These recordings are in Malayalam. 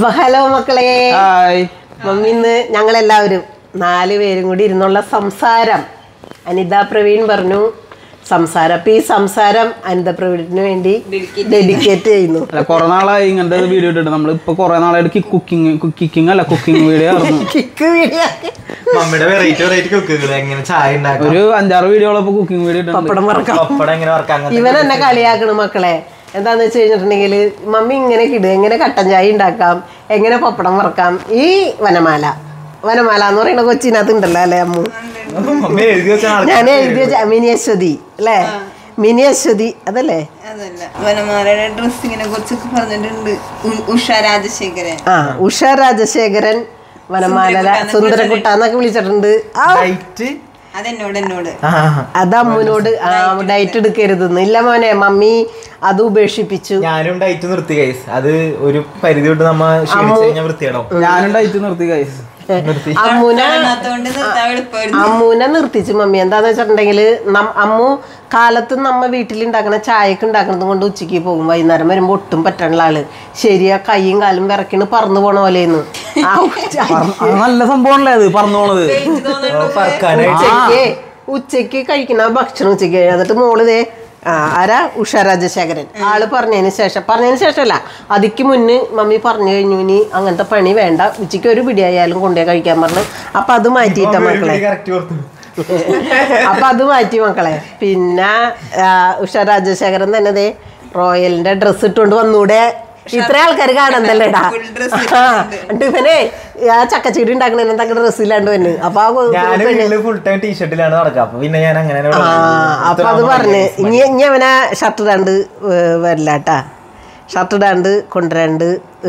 അപ്പൊ ഹലോ മക്കളെ ഹായ് മമ്മി ഇന്ന് ഞങ്ങളെല്ലാവരും നാല് പേരും കൂടി ഇരുന്നുള്ള സംസാരം അനിത പ്രവീൺ പറഞ്ഞു സംസാരം അപ്പൊ ഈ സംസാരം അനിത പ്രവീണിന് വേണ്ടി ഡെഡിക്കേറ്റ് ചെയ്യുന്നു അല്ല കുറെ നാളായി ഇങ്ങനത്തെ വീഡിയോ ഇട്ടിട്ട് നമ്മൾ ഇപ്പൊ കുറെ നാളായിട്ട് കുക്കിംഗ് കുക്കിംഗ് അല്ല കുക്കിംഗ് വീഡിയോ ആയിരുന്നു കിക്ക് വീഡിയോ മമ്മിയുടെ വെറൈറ്റി വെറൈറ്റി കുക്കുകൾ എങ്ങനെ ചായ ഉണ്ടാക്കാം ഒരു അഞ്ചാറ് വീഡിയോകളൊക്കെ കുക്കിംഗ് വീഡിയോ ഇട്ടുണ്ട് പപ്പടം വറക്കാം പപ്പടം എങ്ങനെ വറക്കാം അങ്ങനത്തെ ഇവൻ എന്നെ കളിയാക്കണ മക്കളെ എന്താന്ന് വെച്ച് കഴിഞ്ഞിട്ടുണ്ടെങ്കിൽ മമ്മി ഇങ്ങനെ കിടുക എങ്ങനെ കട്ടൻ ചായ ഉണ്ടാക്കാം എങ്ങനെ പപ്പടം വറക്കാം ഈ വനമാല വനമാല എന്ന് പറയുന്ന കൊച്ചിനകത്ത് ഉണ്ടല്ലോ അല്ലേ അമ്മു മമ്മി എഴുതി വെച്ച ഞാൻ എഴുതി വെച്ച മിനി അശ്വതി അല്ലേ മിനി അശ്വതി അതല്ലേ അതല്ല വനമാലയുടെ ഡ്രസ്സിങ്ങിനെ കുറിച്ചൊക്കെ പറഞ്ഞിട്ടുണ്ട് ഉ- ഉഷ രാജശേഖരൻ ആ ഉഷ രാജശേഖരൻ വനമാല സുന്ദരക്കുട്ട എന്നൊക്കെ വിളിച്ചിട്ടുണ്ട് ആ ഡയറ്റ് അതെന്നോട് എന്നോട് അത് അമ്മുനോട് ആ ഡയറ്റ് എടുക്കരുതെന്ന് ഇല്ല മോനെ മമ്മി അത് ഉപേക്ഷിപ്പിച്ചു ഞാനും ഡയറ്റ് നിർത്തി കൈസ് അത് ഒരു പരിധി വിട്ട് നമ്മ ക്ഷീണിച്ച് കഴിഞ്ഞാൽ വൃത്തിയിടാം ഞാനും ഡയറ്റ് നിർത്തി ഗൈസ് അമ്മുന കാണാത്തോണ്ട് നിർത്താൻ എളുപ്പമായിരുന്നു അമ്മൂനെ നിർത്തിച്ചു മമ്മി എന്താന്ന് വെച്ചിട്ടുണ്ടെങ്കിൽ അമ്മു കാലത്ത് നമ്മ വീട്ടിലുണ്ടാക്കണ ചായക്ക് ഉണ്ടാക്കണതും കൊണ്ട് ഉച്ചയ്ക്ക് പോകും വൈകുന്നേരം വരുമ്പോൾ ഒട്ടും പറ്റാനുള്ള ആള് ശരിയാ കൈയും കാലും വിറക്കിണ് പറന്നു പോണ പോലെയെന്ന് ആ ഉച്ച- അത് നല്ല സംഭവമല്ലേ അത് പറഞ്ഞു പോണത് പറക്കാനായിട്ട് ഉച്ചയ്ക്ക് ഉച്ചയ്ക്ക് കഴിക്കണ ഭക്ഷണം ഉച്ചയ്ക്ക് കഴിയും. എന്നിട്ട് മോള് ദേ ആ, ആരാ ഉഷ രാജശേഖരൻ ആള് പറഞ്ഞതിന് ശേഷം പറഞ്ഞതിന് ശേഷമല്ല അതിക്ക് മുന്ന് മമ്മി പറഞ്ഞു കഴിഞ്ഞു ഇനി അങ്ങനത്തെ പണി വേണ്ട ഉച്ചയ്ക്ക് ഒരു പിടിയായാലും കൊണ്ടുപോയി കഴിക്കാൻ പറഞ്ഞു അപ്പൊ അത് മാറ്റിയിട്ട മക്കളെ കറക്റ്റ് ഓർത്തു അപ്പൊ അത് മാറ്റി മക്കളെ പിന്നെ ആ, ഉഷ രാജശേഖരൻ തന്നെ ദേ റോയലിന്റെ ഡ്രസ്സ് ഇട്ടുകൊണ്ട് വന്നൂടെ ഇത്ര ആൾക്കാർ കാണണ്ടല്ലേടാ Full dress എന്നിട്ട് ഇവനെ ആ ചക്കച്ചീടി ഉണ്ടാക്കണ എന്തൊക്കെ ഡ്രസ്സ് ഇല്ലാണ്ട് വന്ന് അപ്പൊ ആ ഞാൻ പെണ്ണ് വീട്ടില് ഫുൾ ടൈം ടീഷർട്ടിലാണ് നടക്കുക അപ്പൊ പിന്നെ ഞാൻ അങ്ങനെ ആ അപ്പൊ അത് പറഞ്ഞ് ഇനി ഇനി അവനെ ഷർട്ട് ഇടാണ്ട് ഏ, വരില്ലാട്ടാ ഷർട്ട് ഇടാണ്ട് കൊണ്ടുവരാണ്ട്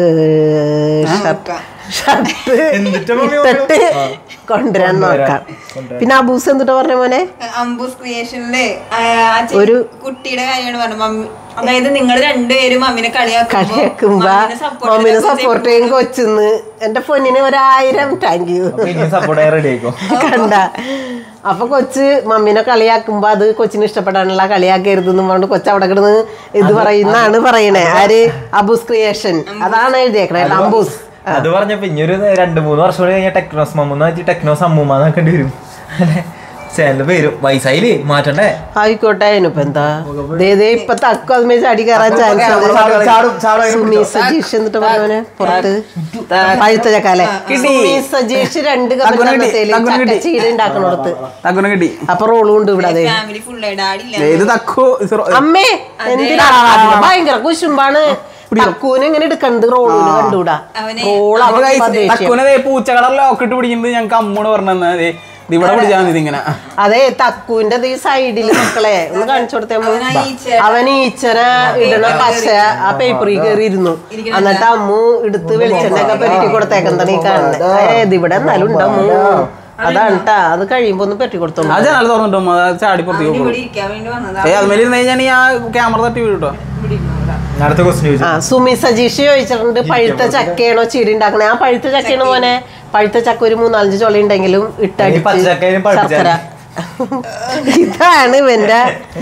ഷർട്ട് ഷർട്ട് എന്നിട്ട് മമ്മി ഇട്ടിട്ട് കൊണ്ടുവരാൻ നോക്കാം പിന്നെ അബൂസ് എന്തിട്ടാ പറഞ്ഞ മോനെ അംബൂസ് ക്രിയേഷനിലെ ഒരു ഒരു കുട്ടിയുടെ കാര്യമാണ് പറഞ്ഞത് മമ്മി അതായത് നിങ്ങൾ രണ്ടുപേരും മമ്മിനെ കളിയാക്കുമ്പോ കളിയാക്കുമ്പോ മമ്മിനെ support മമ്മിനെ ചെയ്ത് സപ്പോർട്ട് ചെയ്യും കൊച്ചിന്ന് എന്റെ പൊന്നിന് ഒരായിരം താങ്ക് യു ഇനി സപ്പോർട്ട് ചെയ്യാൻ റെഡി ആയിക്കോ കണ്ട അപ്പൊ കൊച്ച് മമ്മിനെ കളിയാക്കുമ്പോ അത് കൊച്ചിന് ഇഷ്ടപ്പെടാനുള്ള കളിയാക്കരുതെന്നും പറഞ്ഞ് കൊച്ചു അവിടെ കിടന്ന് ഇത് പറയുന്നാണ് പറയണേ ആര് അബൂസ് ക്രിയേഷൻ അതാണ് എഴുതിയേക്കണേ അബൂസ് അത് പറഞ്ഞപ്പോ ഇനി ഒരു രണ്ട് മൂന്ന് വർഷം കൂടി കഴിഞ്ഞാൽ ടെക്നോസ് മമ്മൂന്ന് വെച്ച് ടെക്നോസ് അമ്മൂമ്മ നോക്കേണ്ടി വരും ചേനന്റെ പേര് വയസ്സായില്ലേ മാറ്റണ്ടേ ആയിക്കോട്ടെ അതിനിപ്പോ എന്താ ദേ ദേ ഇപ്പൊ തക്കു അതുമേ ചാടി കയറാൻ ചാൻസ് ചാടും, ചാടും, ചാടും, സുമി സജീഷ് എന്നിട്ട് പറഞ്ഞവനെ പുറത്ത് പഴുത്ത ചക്കാലെ സുമി സജീഷ് രണ്ട് തക്കുനെ കിട്ടി, തക്കുനെ കിട്ടി. ചീട് ഉണ്ടാക്കണോടത്ത് തക്കുനെ കിട്ടി അപ്പൊ റോളും ഉണ്ട് ഇവിടെ അതെ ഫാമിലി ഫുള്ള് ഡാഡില്ല ദേ, ഇത് തക്കു ഇത് റോ- അമ്മേ എന്തിനാ അതിന് ഭയങ്കര കുശുമ്പാണ് തക്കൂന് ഇങ്ങനെ എടുക്കണ്ട് റോളിന് കണ്ടൂടാ അവനെ- റോൾ അപ്പൊ guys, അവൻ ദേഷ്യം തക്കുനെ ദേ പൂച്ചകളെ ലോക്കിട്ട് പിടിക്കുന്നത് ഞങ്ങൾക്ക് അമ്മോട് പറഞ്ഞു ഇവിടെ പിടിച്ചാൽ മതി ഇതിങ്ങനെ അതെ തക്കുവിന്റെ ഈ സൈഡിൽ മക്കളെ ഒന്ന് കാണിച്ചു കൊടുത്തേ അമ്മു. അവനാ ഈച്ചയുടെ- അവൻ ഈച്ചന ഇടണ പശ ആ പേപ്പറിൽ കയറി ഇരുന്നു എന്നിട്ട് അമ്മു എടുത്ത് വെളിച്ചെണ്ണ ഒക്കെ പെരട്ടി കൊടുത്തേക്കെന്താണ് ഈ കാണുന്നത് ഏത് ഇവിടെ എന്നാലും ഉണ്ട് അമ്മു അതാണ് ട്ടാ അത് കഴിയുമ്പോ ഒന്ന് പെരട്ടി കൊടുത്തോളൂ ആ ജനൽ തുറന്നിട്ടും അത് ചാടി പുറത്തേക്ക് പോകും ഇവിടെ ഇരിക്കാൻ വേണ്ടി വന്നതാ ഏ അതുമേലെ ഇരുന്ന് കഴിഞ്ഞാൽ ആ ക്യാമറ തട്ടി വീട്ടോ അടുത്ത ക്വസ്റ്റ്യൻ ചോദിച്ചു ആ സുമി സജീഷ് ചോദിച്ചിട്ടുണ്ട് പഴുത്ത ചക്കയാണോ ചീടി ഉണ്ടാക്കണേ ആ പഴുത്ത ചക്കയാണ് മോനെ പഴുത്ത ചക്ക ഒരു മൂന്നാലഞ്ച് ചൊള ഉണ്ടെങ്കിലും ഈ പച്ചച്ചക്കയിലും ഇട്ടടിച്ച് പഴുപ്പിച്ചാൽ ശർക്കര ഇതാണ് ഇവന്റെ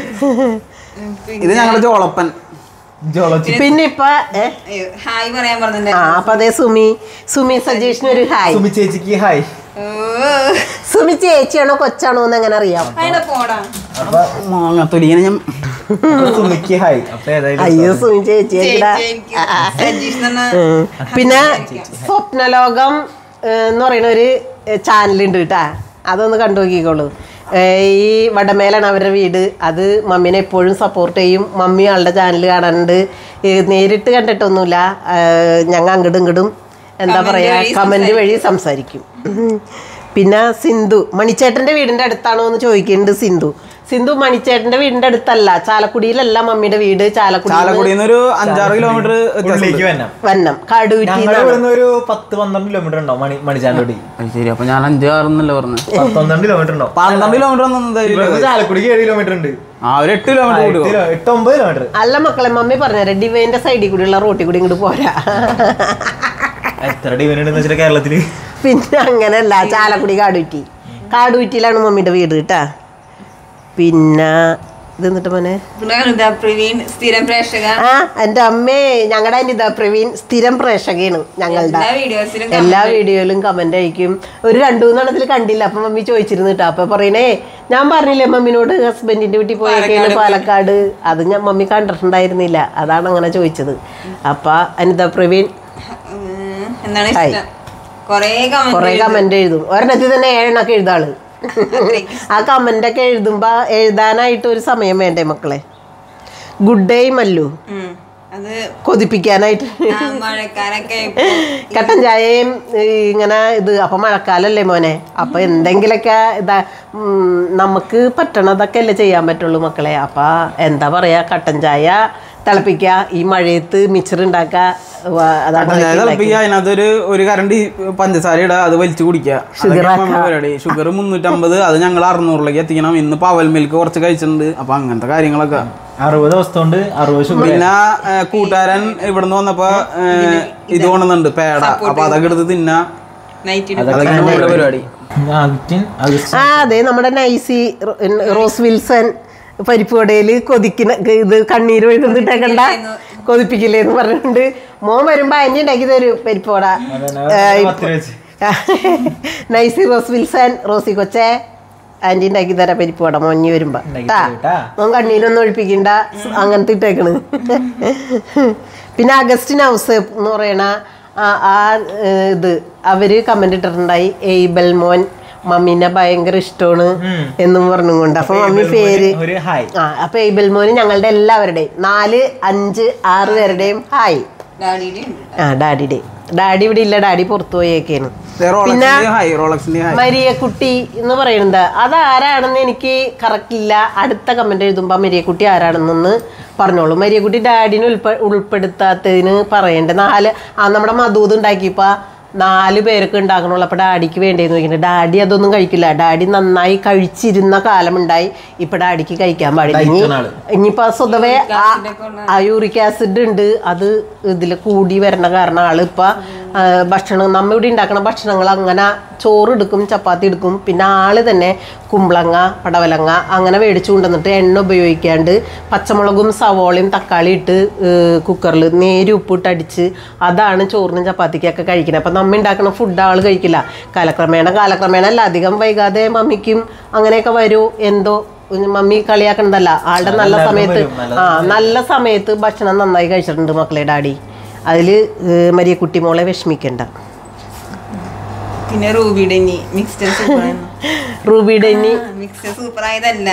ഇത് ഞങ്ങളുടെ ജോളപ്പൻ ജോളജി പിന്നെ ഇപ്പൊ ഏ അയ്യോ, ഹായ് പറയാൻ ആ പറഞ്ഞിട്ടുണ്ടായിരുന്നു അപ്പൊ അതെ സുമി സുമി സജീഷിന് ഒരു ഹായ് സുമി ചേച്ചിക്ക് ഹായ് ഓ സുമി ചേച്ചിയാണോ കൊച്ചാണോ എന്ന് എങ്ങനെ അറിയാം അതിന്റെ പോടാ അപ്പൊ മാങ്ങ തൊലിങ്ങനെ ഞാൻ സുമിക്ക് ഹായ് അപ്പൊ ഏതായാലും അയ്യോ സുമി ചേച്ചി എങ്കിലാ. ചേച്ചി എനിക്ക് സജീഷ് എന്ന് പറഞ്ഞ ഉം. പിന്നെ സ്വപ്നലോകം ഏ, എന്ന് പറയുന്ന ഒരു ചാനലുണ്ട് കേട്ടാ അതൊന്ന് കണ്ടു നോക്കിക്കോളൂ ഏ, ഈ വടമേലാണ് അവരുടെ വീട് അത് മമ്മീനെ എപ്പോഴും സപ്പോർട്ട് ചെയ്യും മമ്മി ആളുടെ ചാനൽ കാണാനുണ്ട് ഏ, നേരിട്ട് കണ്ടിട്ടൊന്നുമില്ല ഞങ്ങൾ അങ്ങോട്ടും ഇങ്ങോട്ടും എന്താ Comment പറയാ വഴി കമന്റ് വഴി സംസാരിക്കും ഉം. പിന്നെ സിന്ധു മണിച്ചേട്ടന്റെ വീടിന്റെ അടുത്താണോ എന്ന് ചോദിക്കുന്നുണ്ട് സിന്ധു സിന്ധു മണിച്ചേട്ടന്റെ വീടിന്റെ അടുത്തല്ല ചാലക്കുടിയിലല്ല മമ്മിയുടെ വീട് ചാലക്കുടി ചാലക്കുടിയിൽ നിന്ന് ഒരു അഞ്ചാറ് കിലോമീറ്റർ ഉള്ളിലേക്ക് വരണം വന്നം കടുവിറ്റി ഞങ്ങളുടെ ഇവിടുന്ന് ഒരു പത്ത് പന്ത്രണ്ട് കിലോമീറ്റർ ഉണ്ടാവും മണി മണിച്ചാലോടി ശരി അപ്പൊ ഞാൻ അഞ്ച് ആറെന്നല്ലേ പറഞ്ഞു പത്തൊന്നണ്ട് കിലോമീറ്റർ ഉണ്ടാവും പന്ത്രണ്ട് കിലോമീറ്റർ ഒന്നും ഇവിടുന്ന് ചാലക്കുടിക്ക് ഏഴ് കിലോമീറ്റർ ഉണ്ട് ആ ഒരു എട്ട് കിലോമീറ്റർ എട്ട് കൂടും കിലോ- എട്ട് ഒമ്പത് കിലോമീറ്റർ അല്ല മക്കളെ മമ്മി പറഞ്ഞുതരാം ഡിവൈൻ്റെ സൈഡിൽ കൂടിയുള്ള റോട്ടിൽ കൂടി ഇങ്ങോട്ട് പോരാ എത്ര ഡിവൈൻ ഉണ്ടെന്ന് വെച്ചിട്ട് കേരളത്തില് പിന്നെ അങ്ങനെയല്ല ചാലക്കുടി കാടുറ്റി കാടുറ്റിയിലാണ് മമ്മിയുടെ വീട് കേട്ടാ പിന്നെ ഇത് എന്നിട്ട് മോനെ പിന്നെ അനിത പ്രവീൺ സ്ഥിരം പ്രേക്ഷക ആ എൻ്റെ അമ്മേ ഞങ്ങളുടെ അനിത പ്രവീൺ സ്ഥിരം പ്രേക്ഷകയാണ് ഞങ്ങളുടെ എല്ലാ വീഡിയോസിലും എല്ലാ വീഡിയോയിലും കമന്റ് അയക്കും ഒരു രണ്ടു മൂന്നെണ്ണത്തിൽ കണ്ടില്ല അപ്പൊ മമ്മി ചോദിച്ചിരുന്നു കേട്ടോ അപ്പൊ പറയണേ ഞാൻ പറഞ്ഞില്ലേ മമ്മിനോട് ഹസ്ബൻഡിന്റെ വീട്ടിൽ പോയേക്കാണ് പാലക്കാട് അത് ഞാൻ മമ്മി കണ്ടിട്ടുണ്ടായിരുന്നില്ല അതാണ് അങ്ങനെ ചോദിച്ചത് അപ്പൊ അനിത പ്രവീൺ ഉം, എന്താണ് ഹായ്. ഇഷ്ടം കൊറേ കുറെ കമന്റ് കമന്റ് എഴുതും ഒരെണ്ണത്തിൽ തന്നെ ഏഴെണ്ണൊക്കെ എഴുതാള് ആ കമന്റ് ഒക്കെ എഴുതുമ്പോ എഴുതാനായിട്ട് ഒരു സമയം വേണ്ടേ മക്കളെ ഗുഡ് ഡേ മല്ലു അത് കൊതിപ്പിക്കാനായിട്ട് ആ മഴക്കാലൊക്കെ ആയപ്പോ കട്ടൻ ചായയും ഈ ഇങ്ങനെ ഇത് അപ്പൊ മഴക്കാലല്ലേ മോനെ അപ്പൊ എന്തെങ്കിലൊക്കെ ഇതാ ഉം, നമുക്ക് പറ്റണതൊക്കെ അല്ലേ ചെയ്യാൻ പറ്റുള്ളൂ മക്കളെ അപ്പൊ എന്താ പറയാ കട്ടൻ ചായ തിളപ്പിക്കുക ഈ മഴയത്ത് മിച്ചർ ഉണ്ടാക്കുക അതാണ് അതായത് തിളപ്പിക്കുക അതിനകത്തൊരു ഒരു കരണ്ടി പഞ്ചസാര ഇടുക അത് വലിച്ചു കുടിക്കുക അതൊക്കെയാണ് നമ്മുടെ പരിപാടി ഷുഗർ മുന്നൂറ്റമ്പത് അത് ഞങ്ങൾ അറുന്നൂറിലേക്ക് എത്തിക്കണം ഇന്ന് പവൽ മിൽക്ക് കുറച്ച് കഴിച്ചിട്ടുണ്ട് അപ്പൊ അങ്ങനത്തെ കാര്യങ്ങളൊക്കെ അറുപത് ദിവസത്തോണ്ട് അറുപത് ഷുഗർ പിന്നെ ഏ, കൂട്ടുകാരൻ ഇവിടുന്ന് വന്നപ്പോ ഏ, ഇത് കൊണ്ടുവന്നുണ്ട് പേട അപ്പൊ അതൊക്കെ എടുത്ത് തിന്നാ നൈറ്റ് അതൊക്കെയാണ് നമ്മുടെ പരിപാടി ആഗസ്റ്റിൻ ആഗസ്റ്റ് ആ അതെ നമ്മുടെ നൈസി റോ- റോസ് വിൽസൺ പരിപ്പ് വടയിൽ കൊതിക്കുന്ന ഇത് കണ്ണീര് എഴുതിട്ടേക്കണ്ട കൊതിപ്പിക്കില്ലേ എന്ന് പറഞ്ഞിട്ടുണ്ട് മോൻ വരുമ്പോ അഞ്ഞി ഉണ്ടാക്കി തരും പരിപ്പ് വട ഏ, പത്ത് രൂപ വെച്ച്. നൈസി റോസ് വിൽസൺ റോസി കൊച്ചെ ആന്റി ഉണ്ടാക്കി തരാം പരിപ്പ് വട മോഞ്ഞി വരുമ്പോ ഉണ്ടാക്കി ട്ടാ. തരും ട്ടാ. മോൻ കണ്ണീരൊന്നും ഒഴിപ്പിക്കണ്ട അങ്ങനത്തെ ഇട്ടേക്കണ് പിന്നെ അഗസ്റ്റിൻ ഹൗസ് എന്ന് പറയണ ആ ആ, ഏ, ഇത് അവര് കമന്റ് ഇട്ടിട്ടുണ്ടായി എയ്ബൽ മോൻ മമ്മീനെ ഭയങ്കര ഇഷ്ടമാണ് എന്നും പറഞ്ഞുകൊണ്ട് അപ്പൊ മമ്മി പേര് ഒരു ഹായ് ആ അപ്പൊ എയ്ബൽ മോന് ഞങ്ങളുടെ എല്ലാവരുടെയും നാല് അഞ്ച് ആറ് പേരുടെയും ഹായ് ഡാഡിയുടെ ഉണ്ട് ആ ഡാഡിയുടെ ഡാഡി ഇവിടെ ഇല്ല ഡാഡി പുറത്തു പോയേക്കാണ് റോളക്സിന്റെ ഹൈ റോളക്സിന്റെ ഹൈ മരിയക്കുട്ടി എന്ന് പറയുന്നത് അതാരാണെന്ന് എനിക്ക് കറക്റ്റ് ഇല്ല അടുത്ത കമന്റ് എഴുതുമ്പോൾ മരിയക്കുട്ടി ആരാണെന്നൊന്ന് പറഞ്ഞോളൂ മരിയക്കുട്ടി ഡാഡിനെ ഉൾപ്പെ ഉൾപ്പെടുത്താത്തതിന് പറയണ്ടേ നാല് ആ നമ്മുടെ മധൂത് ഉണ്ടാക്കിയപ്പോ നാല് പേരൊക്കെ ഉണ്ടാക്കണുള്ളൂ അപ്പൊ ഡാഡിക്ക് വേണ്ടേന്ന് ചോദിക്കുന്നത് ഡാഡി അതൊന്നും കഴിക്കില്ല ഡാഡി നന്നായി കഴിച്ചിരുന്ന കാലമുണ്ടായി ഇപ്പൊ ഡാഡിക്ക് കഴിക്കാൻ പാടില്ല ഇനി കഴിക്കുന്ന ആള്. ഇനിയിപ്പോ സ്വതവേ ആ യൂറിക് ആസിഡ് ഉണ്ട് അത് ഇതിൽ കൂടി വരണ കാരണം ആള് ഇപ്പൊ ആ, ഭക്ഷണം നമ്മ ഇവിടെ ഉണ്ടാക്കണ ഭക്ഷണങ്ങൾ അങ്ങനെ ചോറ് എടുക്കും ചപ്പാത്തി എടുക്കും പിന്നെ ആള് തന്നെ കുമ്പളങ്ങ പടവലങ്ങ അങ്ങനെ മേടിച്ചു കൊണ്ടുവന്നിട്ട് എണ്ണ ഉപയോഗിക്കാണ്ട് പച്ചമുളകും സവോളയും തക്കാളി ഇട്ട് കുക്കറിൽ നേരി ഉപ്പിട്ട് അടിച്ച് അതാണ് ചോറിനും ചപ്പാത്തിക്കൊക്കെ കഴിക്കുന്നത് അപ്പം നമ്മ ഉണ്ടാക്കുന്ന ഫുഡ് ആൾ കഴിക്കില്ല കാലക്രമേണ കാലക്രമേണ അല്ല അധികം വൈകാതെ മമ്മിക്കും അങ്ങനെയൊക്കെ വരൂ എന്തോ മമ്മി കളിയാക്കണതല്ല ആളുടെ നല്ല സമയത്ത് ആ നല്ല സമയത്ത് ഭക്ഷണം നന്നായി കഴിച്ചിട്ടുണ്ട് മക്കളെ ഡാഡി അതില് ഏഹ്, മരിയക്കുട്ടി മോളെ വിഷമിക്കണ്ട പിന്നെ Ruby Denny mixed super Ruby Denny mixed super ആയതല്ല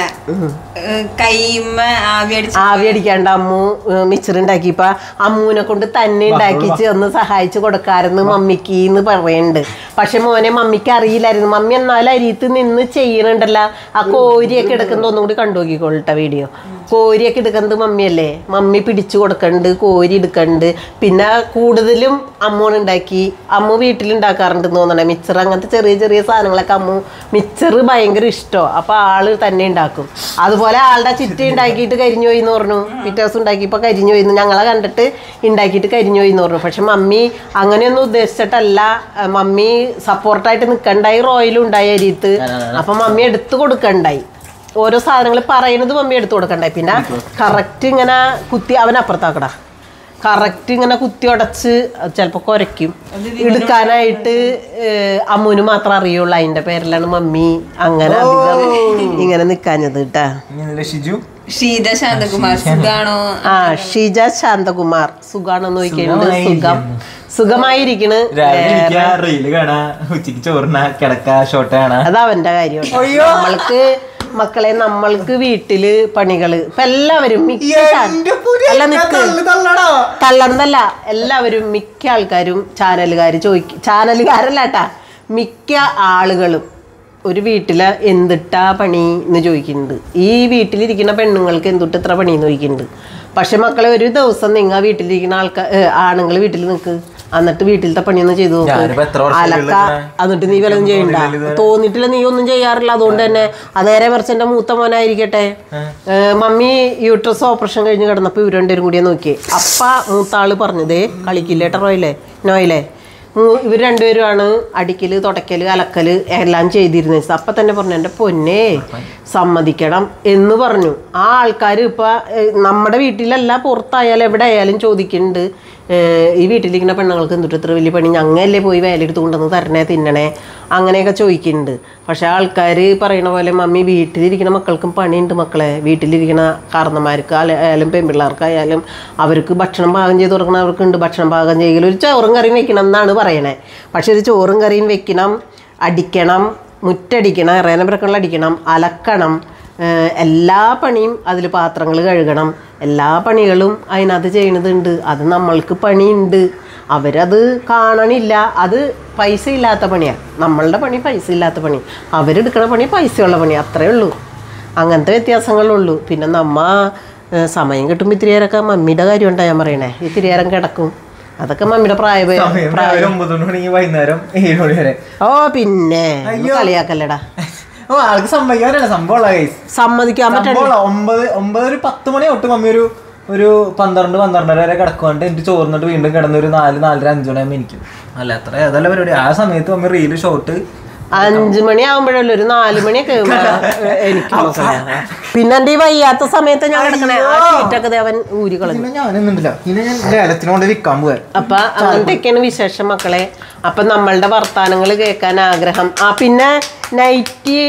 കൈമ ആവി അടിച്ച് ആവി അടിക്കാണ്ട് അമ്മു മിച്ചർ ഉണ്ടാക്കിയപ്പോ അമ്മുവിനെ കൊണ്ട് തന്നെ ഉണ്ടാക്കിച്ച് ഒന്ന് സഹായിച്ചു കൊടുക്കാറുന്ന് മമ്മിക്ക് എന്ന് പറയുന്നുണ്ട് പക്ഷെ മോനെ മമ്മിക്ക് അറിയില്ലായിരുന്നു മമ്മി എന്നാലും അരിയത്ത് നിന്ന് ചെയ്യണുണ്ടല്ലോ ആ കോരിയൊക്കെ എടുക്കുന്നത് ഒന്നും കൂടി കണ്ടുനോക്കിക്കോളട്ടെ വീഡിയോ കോരിയൊക്കെ എടുക്കുന്നത് മമ്മിയല്ലേ മമ്മി പിടിച്ചു കൊടുക്കണ്ട് കോരി എടുക്കണ്ട് പിന്നെ കൂടുതലും അമ്മോണ് ഉണ്ടാക്കി അമ്മ വീട്ടിലുണ്ടാക്കാറുണ്ടെന്ന് തോന്നണേ മിച്ചർ അങ്ങനത്തെ ചെറിയ ചെറിയ സാധനങ്ങളൊക്കെ അമ്മു മിച്ചർ ഭയങ്കര ഇഷ്ടമാണ് അപ്പൊ ആള് തന്നെ ഉണ്ടാക്കും അതുപോലെ ആളുടെ ചിറ്റ ഉണ്ടാക്കിയിട്ട് കരിഞ്ഞു പോയി എന്ന് പറഞ്ഞു പിറ്റേ ദിവസം ഉണ്ടാക്കിയപ്പോൾ കരിഞ്ഞു പോയി എന്ന് ഞങ്ങളെ കണ്ടിട്ട് ഉണ്ടാക്കിയിട്ട് കരിഞ്ഞു പോയി എന്ന് പറഞ്ഞു പക്ഷെ മമ്മി അങ്ങനെയൊന്നും ഉദ്ദേശിച്ചിട്ടല്ല അഹ് മമ്മി സപ്പോർട്ടായിട്ട് നിൽക്കണ്ടായി റോയിലും ഉണ്ടായി അരിയത്ത് അപ്പൊ മമ്മി എടുത്തു കൊടുക്കണ്ടായി ഓരോ സാധനങ്ങൾ പറയുന്നത് മമ്മി എടുത്തു കൊടുക്കണ്ടായി പിന്നെ കറക്റ്റ് ഇങ്ങനെ കുത്തി അവൻ അപ്പുറത്താക്കടാ കറക്റ്റ് ഇങ്ങനെ കുത്തി ഉടച്ച് ചിലപ്പോൾ കുരയ്ക്കും എടുക്കാനായിട്ട് ഏഹ്, അമ്മുവിന് മാത്രം അറിയുള്ളൂ അതിന്റെ പേരിലാണ് മമ്മി അങ്ങനെ അധികം ഇങ്ങനെ നിക്കാഞ്ഞത് കേട്ടാ ഇനി ഷിജു ഷീത ശാന്തകുമാർ സുഖാണോ ആ ഷീജ ശാന്തകുമാർ സുഖാണെന്ന് ചോദിക്കുന്നുണ്ട് സുഖം സുഖമായിരിക്കണ് രാവിലെ റീല് കാണാ ഉച്ചക്ക് ചോറിന കിടക്ക ഷോട്ട് കാണാ അത് അവന്റെ കാര്യം നമ്മൾക്ക് മക്കളെ നമ്മൾക്ക് വീട്ടില് പണികള് ഇപ്പൊ എല്ലാവരും മിക്ക ചാ- അല്ല നിക്ക് തള്ളണ്ടല്ല എല്ലാവരും മിക്ക ആൾക്കാരും ചാനലുകാർ ചോദിക്കും ചാനലുകാരല്ല കേട്ടാ മിക്ക ആളുകളും ഒരു വീട്ടില് എന്തിട്ടാ പണി എന്ന് ചോദിക്കുന്നുണ്ട് ഈ വീട്ടിലിരിക്കുന്ന പെണ്ണുങ്ങൾക്ക് എന്തുട്ട് ഇത്ര പണി എന്ന് ചോദിക്കുന്നുണ്ട് പക്ഷെ മക്കളെ ഒരു ദിവസം നിങ്ങൾ വീട്ടിലിരിക്കുന്ന ആൾക്കാർ ആണുങ്ങൾ വീട്ടിൽ നിൽക്ക് എന്നിട്ട് വീട്ടിലത്തെ പണിയൊന്നും ചെയ്തു ഞാനിപ്പോ എത്ര വർഷം അലക്ക വീട്ടിലിരിക്കണേ? എന്നിട്ട് നീ വല്ലതും ചെയ്യണ്ട തോന്നിട്ടില്ല നീ ഒന്നും ചെയ്യാറില്ല അതുകൊണ്ട് തന്നെ അത് നേരെ മറിച്ച് എന്റെ മൂത്ത മോനായിരിക്കട്ടെ ഏഹ് മമ്മി യൂട്രസ് ഓപ്പറേഷൻ കഴിഞ്ഞ് കിടന്നപ്പോ ഇവർ രണ്ടുപേരും കൂടിയെ നോക്കിയേ അപ്പ മൂത്ത ആള് പറഞ്ഞതേ കളിക്കില്ലേട്ട റോയില്ലേ നോയില്ലേ മൂ- ഇവർ രണ്ടുപേരുമാണ് അടിക്കല് തുടക്കല് അലക്കല് എല്ലാം ചെയ്തിരുന്നത് അപ്പം തന്നെ പറഞ്ഞു എൻ്റെ പൊന്നെ സമ്മതിക്കണം എന്ന് പറഞ്ഞു ആ ആൾക്കാർ ഇപ്പം നമ്മുടെ വീട്ടിലല്ല പുറത്തായാലും എവിടെ ആയാലും ചോദിക്കുന്നുണ്ട് ഏഹ് ഈ വീട്ടിലിരിക്കുന്ന പെണ്ണുങ്ങൾക്ക് എന്തിട്ട് ഇത്ര വലിയ പണി ഞങ്ങല്ലേ പോയി വേലയെടുത്ത് കൊണ്ടുവന്ന് തരണേ തിന്നണേ അങ്ങനെയൊക്കെ ചോദിക്കുന്നുണ്ട് പക്ഷെ ആൾക്കാർ പറയണ പോലെ മമ്മി വീട്ടിലിരിക്കുന്ന മക്കൾക്കും പണിയുണ്ട് മക്കളെ വീട്ടിലിരിക്കുന്ന കാരണന്മാർക്ക് ആയാലും പെൺപിള്ളേർക്കായാലും അവർക്ക് ഭക്ഷണം പാകം ചെയ്ത് കൊടുക്കണവർക്ക് ഉണ്ട് ഭക്ഷണം പാകം ചെയ്യൽ ഒരു ചോറും കറിയും വെക്കണം എന്നാണ് പറയണേ പക്ഷെ ഒരു ചോറും കറിയും വെക്കണം അടിക്കണം മുറ്റടിക്കണം ഇറയന പിറക്കണിൽ അടിക്കണം അലക്കണം ഏഹ് എല്ലാ പണിയും അതിൽ പാത്രങ്ങൾ കഴുകണം എല്ലാ പണികളും അതിനകത്ത് ചെയ്യണതുണ്ട് അത് നമ്മൾക്ക് പണിയുണ്ട് അവരത് കാണണില്ല അത് പൈസ ഇല്ലാത്ത പണിയാണ് നമ്മളുടെ പണി പൈസ ഇല്ലാത്ത പണി അവരെടുക്കണ പണി പൈസയുള്ള പണി അത്രേ ഉള്ളൂ അങ്ങനത്തെ വ്യത്യാസങ്ങളുള്ളൂ പിന്നെ നമ്മ ഏഹ് സമയം കിട്ടുമ്പോൾ ഇത്തിരി നേരമൊക്കെ മമ്മിയുടെ കാര്യം ഉണ്ടാ ഞാൻ പറയണേ ഇത്തിരി നേരം കിടക്കും അതൊക്കെ മമ്മിയുടെ പ്രായ സമയം രാവിലെ ഒമ്പത് മണി തുടങ്ങി വൈകുന്നേരം ഏഴ് മണി വരെ ഓ പിന്നെ ഒന്ന് കളിയാക്കല്ലടാ ഓ ആൾക്ക് സമ്മതിക്കാനല്ല സംഭവമുള്ള കേസ് സമ്മതിക്കാൻ പറ്റ സംഭവമുള്ള ഒമ്പത് ഒമ്പത് ഒരു പത്ത് മണി തൊട്ട് മമ്മി ഒരു ഒരു പന്ത്രണ്ട് പന്ത്രണ്ടര വരെ കിടക്കുവാണ്ട് എനിക്ക് ചോർന്നിട്ട് വീണ്ടും കിടന്ന് ഒരു നാല് നാലര അഞ്ചു മണിയാകുമ്പോൾ എനിക്കും അല്ല അത്ര അതല്ല പരിപാടി ആ സമയത്ത് മമ്മി റീല് ഷോട്ട് അഞ്ചു മണി ആവുമ്പോഴല്ലോ ഒരു നാല് മണിയൊക്കെ ആവുമ്പോ എനിക്ക് മക്കളെ. പിന്നെ എന്റെ ഈ വയ്യാത്ത സമയത്ത് ഞാൻ കിടക്കണേ ആ ഷീറ്റൊക്കെ ദേ അവൻ ഊരി കളഞ്ഞു പിന്നെ ഞാനൊന്നുമില്ല പിന്നെ ഞാൻ ലേലത്തിന് കൊണ്ട് വിൽക്കാൻ പോവാ അപ്പൊ അങ്ങനത്തെയൊക്കെയാണ് വിശേഷം മക്കളെ അപ്പൊ നമ്മളുടെ വർത്താനങ്ങൾ കേൾക്കാൻ ആഗ്രഹം ആ പിന്നെ നൈറ്റി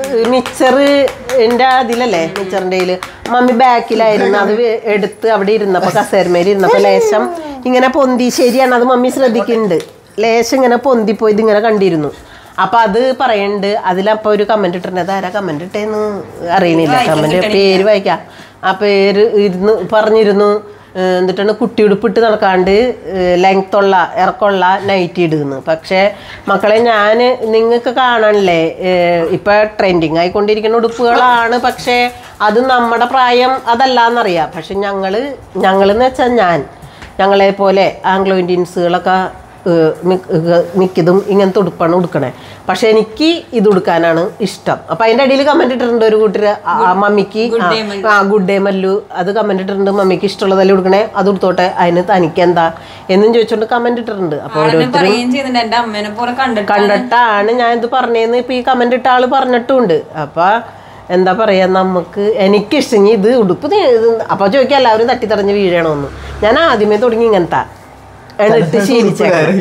മിച്ചറിന്റെ അതിലല്ലേ മിച്ചറിന്റെ കയ്യില് മമ്മി ബാക്കിലായിരുന്നു അത് വെ- എടുത്ത് അവിടെ ഇരുന്നപ്പോ കസേരമേൽ ഇരുന്നപ്പോ ലേശം ഇങ്ങനെ പൊന്തി ശരിയാണ് അത് മമ്മി ശ്രദ്ധിക്കുന്നുണ്ട് ലേശം ഇങ്ങനെ പൊന്തിപ്പോയി ഇതിങ്ങനെ കണ്ടിരുന്നു അപ്പൊ അത് പറയുന്നുണ്ട് അതിലപ്പോ ഒരു കമന്റ് ഇട്ടിട്ടുണ്ട് ആരാ കമന്റ് ഇട്ടേന്ന് അറിയണില്ല കമന്റ് പേര് വായിക്കാം ആ പേര് ഇരുന്ന് പറഞ്ഞിരുന്നു ഏഹ് എന്നിട്ടാണ് കുട്ടി ഉടുപ്പിട്ട് നടക്കാണ്ട് ലെങ്ത് ഉള്ള ഇറക്കമുള്ള നൈറ്റി ഇടുന്നു പക്ഷേ മക്കളെ ഞാൻ നിങ്ങൾക്ക് കാണാനില്ലേ ഏഹ് ഇപ്പൊ ട്രെൻഡിങ് ആയിക്കൊണ്ടിരിക്കുന്ന ഉടുപ്പുകളാണ് പക്ഷേ അത് നമ്മുടെ പ്രായം അതല്ലാന്നറിയാം പക്ഷെ ഞങ്ങള് ഞങ്ങളെന്ന് വെച്ചാൽ ഞാൻ ഞങ്ങളെ പോലെ ആംഗ്ലോ ഇന്ത്യൻസുകളൊക്കെ ഏഹ് മിക്ക- ഏഹ് മിക്കതും ഇങ്ങനത്തെ ഉടുപ്പാണ് ഉടുക്കണേ പക്ഷെ എനിക്ക് ഇത് ഉടുക്കാനാണ് ഇഷ്ടം അപ്പൊ അതിന്റെ അടിയിൽ കമന്റ് ഇട്ടിട്ടുണ്ട് ഒരു കൂട്ടര് ആ- ആ മമ്മിക്ക് ആ- ആ ഗുഡ് ഡേ മല്ലു അത് കമന്റ് ഇട്ടിട്ടുണ്ട് മമ്മിക്ക് ഇഷ്ടമുള്ളതല്ലേ ഉടുക്കണേ അത് ഉടുത്തോട്ടെ അതിന് തനിക്ക് എന്താ എന്നും ചോദിച്ചോണ്ട് കമന്റ് ഇട്ടിട്ടുണ്ട് അപ്പൊ ആളെന്നെ പറയുകയും ചെയ്യുന്നുണ്ട് എന്റെ അമ്മേനെ പോലെ കണ്ടിട്ട് കണ്ടിട്ടാണ് ഞാൻ ഇത് പറഞ്ഞതെന്ന് ഇപ്പൊ ഈ കമന്റ് ഇട്ട ആള് പറഞ്ഞിട്ടുണ്ട് അപ്പൊ എന്താ പറയാ നമുക്ക് എനിക്കിഷ്ടം ഇനി ഇത് ഉടുപ്പ് നീ ഇത് അപ്പൊ ചോദിക്കാം എല്ലാവരും തട്ടിത്തടഞ്ഞ് വീഴണമെന്ന് ഞാൻ ആദ്യമേ തുടങ്ങി ഇങ്ങനത്തെ ഇട്ട് ശീലിച്ചേക്കണം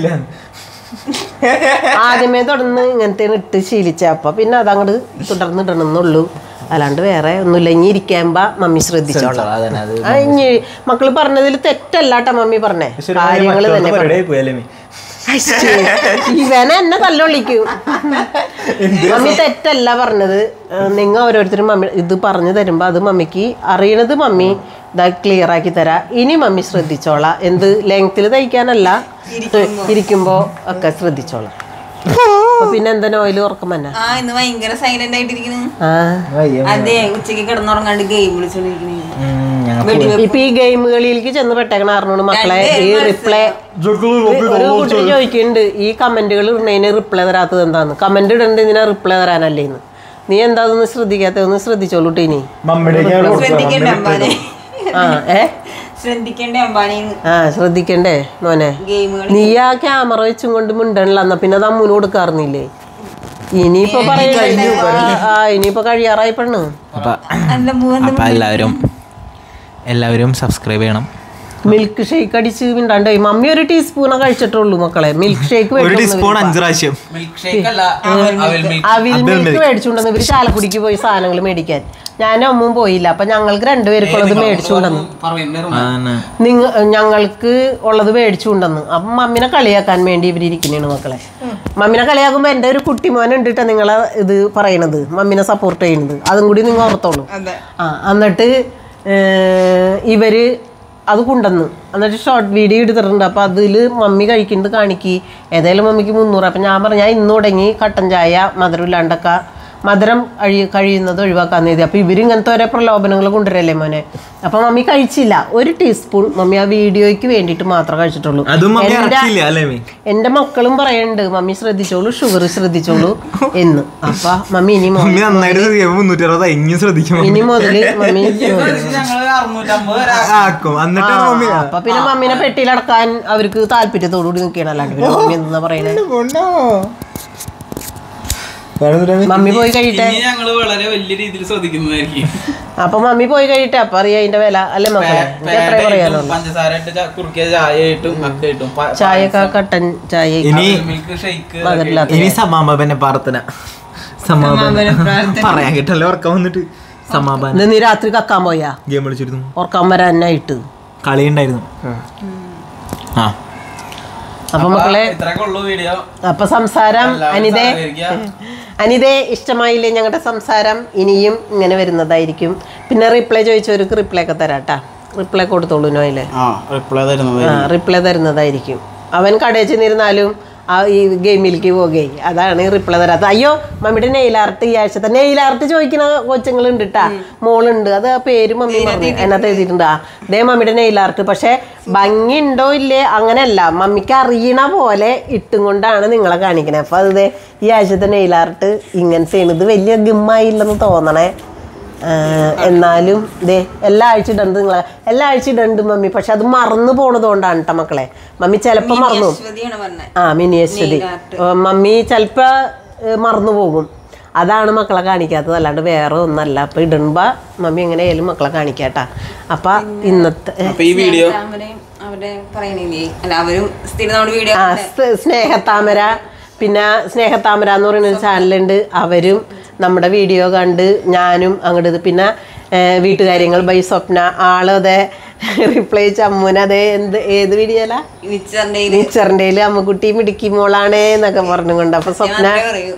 ആദ്യമേ തുടർന്ന് ഇങ്ങനത്തെ ഇട്ട് ശീലിച്ച അപ്പൊ പിന്നെ അതങ്ങോട്ട് തുടർന്ന് ഇടണമെന്നുള്ളൂ അല്ലാണ്ട് വേറെ ഒന്നുമില്ല ഇനി ഇരിക്കുമ്പോ മമ്മി ശ്രദ്ധിച്ചോളാം അതന്നെ അത് ആ, ഇനി മക്കള് പറഞ്ഞതിൽ തെറ്റല്ലാട്ട മമ്മി പറഞ്ഞേ കാര്യങ്ങള് തന്നെ പറഞ്ഞു. പരിപാടി പോയല്ലേ മീ അശ്ശേ, ഇവനെ എന്നെ തല്ലൊള്ളിക്കും മമ്മി തെറ്റല്ല പറഞ്ഞത് നിങ്ങൾ ഓരോരുത്തരും മമ്മി ഇത് പറഞ്ഞു തരുമ്പോ അത് മമ്മിക്ക് അറിയണത് മമ്മി ഇതാ ക്ലിയർ ആക്കി തരാ ഇനി മമ്മി ശ്രദ്ധിച്ചോളാം എന്ത് ലെങ്ത്തിൽ തയ്ക്കാനല്ല ഇരിക്കുമ്പോ ഒക്കെ ശ്രദ്ധിച്ചോളാം അപ്പൊ പിന്നെ എന്താ ഓയിൽ ഉറക്കം തന്നെ ആ ഇന്ന് ഭയങ്കര സൈലന്റ് ആയിട്ടിരിക്കുന്നു ആ വയ്യ അതെ ഉച്ചക്ക് കിടന്നുറങ്ങാണ്ട് ഗെയിം വിളിച്ചോണ്ടിരിക്കണേ ഞങ്ങൾ ഇപ്പൊ ഈ ഗെയിമുകളിലേക്ക് ചെന്ന് പെട്ടേക്കണ അറിഞ്ഞു മക്കളെ ഈ റിപ്ലൈ ഒരു കുട്ടി ചോദിക്കുന്നുണ്ട് ഈ കമന്റുകൾ ഇടുന്നതിന് റിപ്ലൈ തരാത്തത് എന്താന്ന് കമന്റ് ഇടേണ്ട ഇതിനാ റിപ്ലൈ തരാനല്ലേ ഇന്ന് നീ എന്താ അതൊന്ന് ശ്രദ്ധിക്കാത്ത ഒന്ന് ശ്രദ്ധിച്ചോളൂ ട്ടോ ഇനി മമ്മിയുടെ ശ്രദ്ധിക്കണ്ടേ അമ്പാനെ ആ ഏ ശ്രദ്ധിക്കണ്ടേ അമ്പാനെന്ന് ആ ശ്രദ്ധിക്കണ്ടേ മോനെ ഗെയിമുകൾ നീ ആ ക്യാമറ വെച്ചും കൊണ്ട് മിണ്ടണില്ല എന്നാ പിന്നെ അത് അമ്മൂന് കൊടുക്കാറുന്നില്ലേ ഇനിയിപ്പോ പറയണ്ടേ ആ ഇനിയിപ്പോ കഴിയാറായി പെണ്ണ് അപ്പൊ അല്ല മൂന്ന് അപ്പൊ എല്ലാവരും എല്ലാവരും സബ്സ്ക്രൈബ് ചെയ്യണം മിൽക്ക് ഷേക്ക് അടിച്ച് മിണ്ടാണ്ടായി മമ്മി ഒരു ടീസ്പൂണേ കഴിച്ചിട്ടുള്ളൂ മക്കളെ മിൽക്ക് ഷേക്ക് ഒരു ടീസ്പൂൺ അഞ്ച് പ്രാവശ്യം മിൽക്ക് ഷേക്ക് അല്ല അവിൽ മിൽക്ക് മേടിച്ചുകൊണ്ടെന്ന് ഇവര് ചാലക്കുടിക്ക് പോയി സാധനങ്ങൾ മേടിക്കാൻ ഞാനും അമ്മും പോയില്ല അപ്പൊ ഞങ്ങൾക്ക് രണ്ടുപേർക്കുള്ളത് മേടിച്ചുകൊണ്ടെന്ന് അതന്നെ നിങ്ങ ഞങ്ങൾക്ക് ഉള്ളത് മേടിച്ചുകൊണ്ടെന്ന് അപ്പം മമ്മിനെ കളിയാക്കാൻ വേണ്ടി ഇവരിയ്ക്കുന്നതാണ് മക്കളെ മമ്മിനെ കളിയാക്കുമ്പോ എൻ്റെ ഒരു കുട്ടിമോൻ ഉണ്ടിട്ടാ നിങ്ങളെ ഇത് പറയണത് മമ്മിനെ സപ്പോർട്ട് ചെയ്യുന്നത് അതും കൂടി നിങ്ങൾ ഓർത്തോളൂ അതെ ആ എന്നിട്ട് ഏർ, ഇവര് അത് കൊണ്ടുവന്നു എന്നിട്ട് ഷോർട്ട് വീഡിയോ എടുത്തിട്ടുണ്ട് അപ്പോൾ അതിൽ മമ്മി കഴിക്കുന്നത് കാണിക്കി ഏതായാലും മമ്മിക്ക് മുന്നൂറ് അപ്പം ഞാൻ പറഞ്ഞു ഞാൻ ഇന്ന് തുടങ്ങി കട്ടൻ ചായ മധുരം ഇല്ലാണ്ടൊക്കെ മധുരം കഴി കഴിയുന്നത് ഒഴിവാക്കാൻ എഴുതി അപ്പൊ ഇവര് ഇങ്ങനത്തെ ഓരോ പ്രലോഭനങ്ങൾ കൊണ്ടുവരല്ലേ മോനെ അപ്പൊ മമ്മി കഴിച്ചില്ല ഒരു ടീസ്പൂൺ മമ്മി ആ വീഡിയോയ്ക്ക് വേണ്ടിയിട്ട് മാത്രമേ കഴിച്ചിട്ടുള്ളൂ അതും മമ്മി എന്റെ- ഇറക്കിയില്ല അല്ലേ മീ എന്റെ മക്കളും പറയുന്നുണ്ട് മമ്മി ശ്രദ്ധിച്ചോളൂ ഷുഗർ ശ്രദ്ധിച്ചോളൂ എന്ന് അപ്പൊ മമ്മി ഇനി മോ- മമ്മി നന്നായിട്ട് ശ്രദ്ധിക്കുമ്പോ മുന്നൂറ്റി അറുപത് എങ്ങനെ ശ്രദ്ധിക്കും ഇനി മുതല് മമ്മി ഞങ്ങള് അറുന്നൂറ്റമ്പത് വരെ ആക്കും എന്നിട്ടാണ് മമ്മി അപ്പൊ പിന്നെ മമ്മീനെ പെട്ടിയിലടക്കാൻ അവർക്ക് താല്പര്യത്തോടുകൂടി നിൽക്കണം അല്ലാണ്ട് പിന്നെ മമ്മി എന്താ പറയണേ കൊണ്ടോ വേറെന്തുട്ടാ മീ? മമ്മി പോയി കഴിയട്ടെ ഇനി ഞങ്ങള് വളരെ വലിയ രീതിയിൽ ശ്രദ്ധിക്കുന്നതായിരിക്കും അപ്പൊ മമ്മി പോയി കഴിയട്ടെ അപ്പൊ അറിയാം അതിന്റെ വില അല്ലേ മക്കളെ എനിക്ക് എത്ര പറയാനുള്ളൂ പഞ്ചസാര ഇട്ട് ച- കുറുക്കിയ ചായ ഇട്ടും ഒക്കെ ഇട്ടും പ- ചായക്ക കട്ടൻ ചായ ഇനി മിൽക്ക് ഷേക്ക് മധുരമില്ലാത്ത ഇനി സമാപന പ്രാർത്ഥന സമാപന പറയാൻ കിട്ടല്ലേ ഉറക്കം വന്നിട്ട് സമാപന ഇന്ന് നീ രാത്രി കക്കാൻ പോയാ ഗെയിം കളിച്ചിരുന്നു ഓർക്കാൻ വരാനായിട്ട് കളി ഉണ്ടായിരുന്നു ആ അപ്പൊ മക്കളെ ഇത്രയൊക്കെ ഉള്ളൂ വീഡിയോ അപ്പൊ സംസാരം എല്ലാവരും അനിതേ സഹകരിക്കുക. അനിതേ ഇഷ്ടമായില്ലേ ഞങ്ങളുടെ സംസാരം ഇനിയും ഇങ്ങനെ വരുന്നതായിരിക്കും പിന്നെ റിപ്ലൈ ചോദിച്ചവർക്ക് റിപ്ലൈ ഒക്കെ തരാട്ടാ റിപ്ലൈ കൊടുത്തോളൂ നോയില് ആ റിപ്ലൈ തരുന്നത് ആ റിപ്ലൈ തരുന്നതായിരിക്കും അവൻ കടയിൽ ചെന്നിരുന്നാലും ആ ഈ ഗെയിമിലേക്ക് പോകുകയെ അതാണ് റിപ്ലൈ തരാത്തത് അയ്യോ മമ്മിയുടെ നെയിൽ ആർട്ട് ഈ ആഴ്ചത്തെ നെയിൽ ആർട്ട് ചോദിക്കുന്ന കൊച്ചുങ്ങളുണ്ട് കേട്ടാ മോളുണ്ട് അത് ആ പേര് മമ്മി പറഞ്ഞു അതിനകത്ത് എഴുതിയിട്ടുണ്ട് ആ ദേ മമ്മിയുടെ നെയിൽ ആർട്ട് പക്ഷെ ഭംഗി ഉണ്ടോ ഇല്ലേ അങ്ങനെയല്ല മമ്മിക്ക് അറിയണ പോലെ ഇട്ടും കൊണ്ടാണ് നിങ്ങളെ കാണിക്കണേ അപ്പൊ അത് ദേ ഈ ആഴ്ചത്തെ നെയിൽ ആർട്ട് ഇങ്ങനെ ചെയ്യണത് വലിയ ഗിമ്മായില്ലെന്ന് തോന്നണേ ആ, എന്നാലും ദേ എല്ലാ ആഴ്ച ഇടണ്ട് നിങ്ങളെ എല്ലാ ആഴ്ച ഇടണ്ട് മമ്മി പക്ഷെ അത് മറന്നു പോണത് കൊണ്ടാണ് കേട്ടോ മക്കളെ മമ്മി ചിലപ്പോൾ മറന്നു പോകും. അശ്വതിയാണ് പറഞ്ഞത് ആ മിനി അശ്വതി മമ്മി ചിലപ്പോൾ മറന്നു പോകും അതാണ് മക്കളെ കാണിക്കാത്തത് അല്ലാണ്ട് വേറെ ഒന്നല്ല അപ്പൊ ഇടുമ്പോ മമ്മി എങ്ങനെയായാലും മക്കളെ കാണിക്കാട്ടാ അപ്പൊ ഇന്നത്തെ അപ്പൊ ഈ വീഡിയോ അവരെയും അവരുടെ പറയണില്ലേ അല്ല അവരും സ്ഥിരം നമ്മുടെ വീഡിയോ ആ സ് സ്നേഹത്താമര പിന്നെ സ്നേഹത്താമര എന്ന് പറയുന്ന ഒരു ചാനലുണ്ട് അവരും നമ്മുടെ വീഡിയോ കണ്ട് ഞാനും അങ്ങോട്ട് ഇത് പിന്നെ ഏ, വീട്ടുകാര്യങ്ങൾ ബൈ സ്വപ്ന ആളതെ റിപ്ലൈ ചമ്മൂനതെ എന്ത് ഏത് വീഡിയോലാ മിച്ചറിന്റെ ടീച്ചറിൻ്റെ അമ്മക്കുട്ടി മിടുക്കി മോളാണേ എന്നൊക്കെ പറഞ്ഞുകൊണ്ട് അപ്പൊ സ്വപ്ന പറയൂ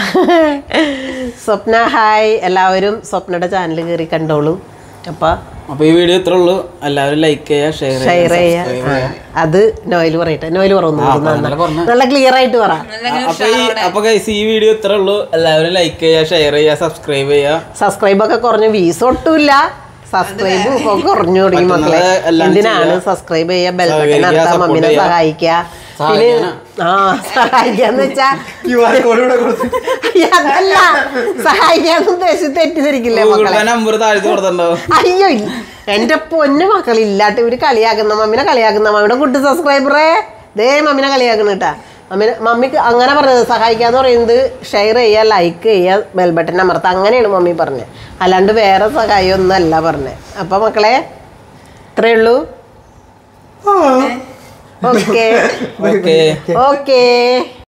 സ്വപ്ന ഹായ് എല്ലാവരും സ്വപ്നയുടെ ചാനൽ കയറി കണ്ടോളൂ അപ്പൊ അപ്പൊ ഈ വീഡിയോ ഇത്രേ ഉള്ളൂ എല്ലാവരും ലൈക്ക് ചെയ്യുക ഷെയർ ഷെയർ ചെയ്യാ ആ, അത് നോയിൽ പറയട്ടെ നോയിൽ പറഞ്ഞു നല്ല ക്ലിയർ ആയിട്ട് പറ അപ്പൊ ഈ അപ്പൊ guys, ഈ വീഡിയോ ഇത്രേ ഉള്ളൂ എല്ലാവരും ലൈക്ക് ചെയ്യുക ഷെയർ ചെയ്യുക സബ്സ്ക്രൈബ് ചെയ്യുക സബ്സ്ക്രൈബ് ഒക്കെ കുറഞ്ഞു വീസ് ഒട്ടുമില്ല സബ്സ്ക്രൈബ് ഇപ്പൊ കുറഞ്ഞു തുടങ്ങി മക്കളെ പറ്റുന്നത് എല്ലാം എന്തിനാണ് ചെയ്യുക. സബ്സ്ക്രൈബ് ചെയ്യുക ബെൽ ബട്ടൺ സഹകരിക്കുക, നടത്താൻ support മമ്മിനെ ചെയ്യുക. സഹായിക്കുക പിന്നെ ആ സഹായിക്കാന്ന് വെച്ചാ അതല്ല സഹായിക്കാന്ന് ഉദ്ദേശിച്ച് തെറ്റിദ്ധരിക്കില്ലേ ഗൂഗിൾ മക്കളെ പേ നമ്പർ താഴ്ത്തി കൊടുത്തിട്ടുണ്ടാവും അയ്യോ ഇല്ല. എന്റെ പൊന്നു മക്കളില്ലാട്ട് ഇവര് കളിയാക്കുന്ന മമ്മിനെ കളിയാക്കുന്ന മമ്മിയുടെ ഗുഡ് സബ്സ്ക്രൈബറേ ദേ മമ്മിനെ കളിയാക്കുന്ന കേട്ടാ മമ്മിനെ മമ്മിക്ക് അങ്ങനെ പറഞ്ഞത് സഹായിക്കാന്ന് പറയുന്നത് ഷെയർ ചെയ്യുക ലൈക്ക് ചെയ്യുക ബെൽ ബട്ടൺ അമർത്തുക അങ്ങനെയാണ് മമ്മി പറഞ്ഞത് അല്ലാണ്ട് വേറെ സഹായം ഒന്നും അല്ല പറഞ്ഞത് അപ്പൊ മക്കളെ ഇത്രയേ ഉള്ളൂ ഓക്കെ ഓക്കെ ഓക്കെ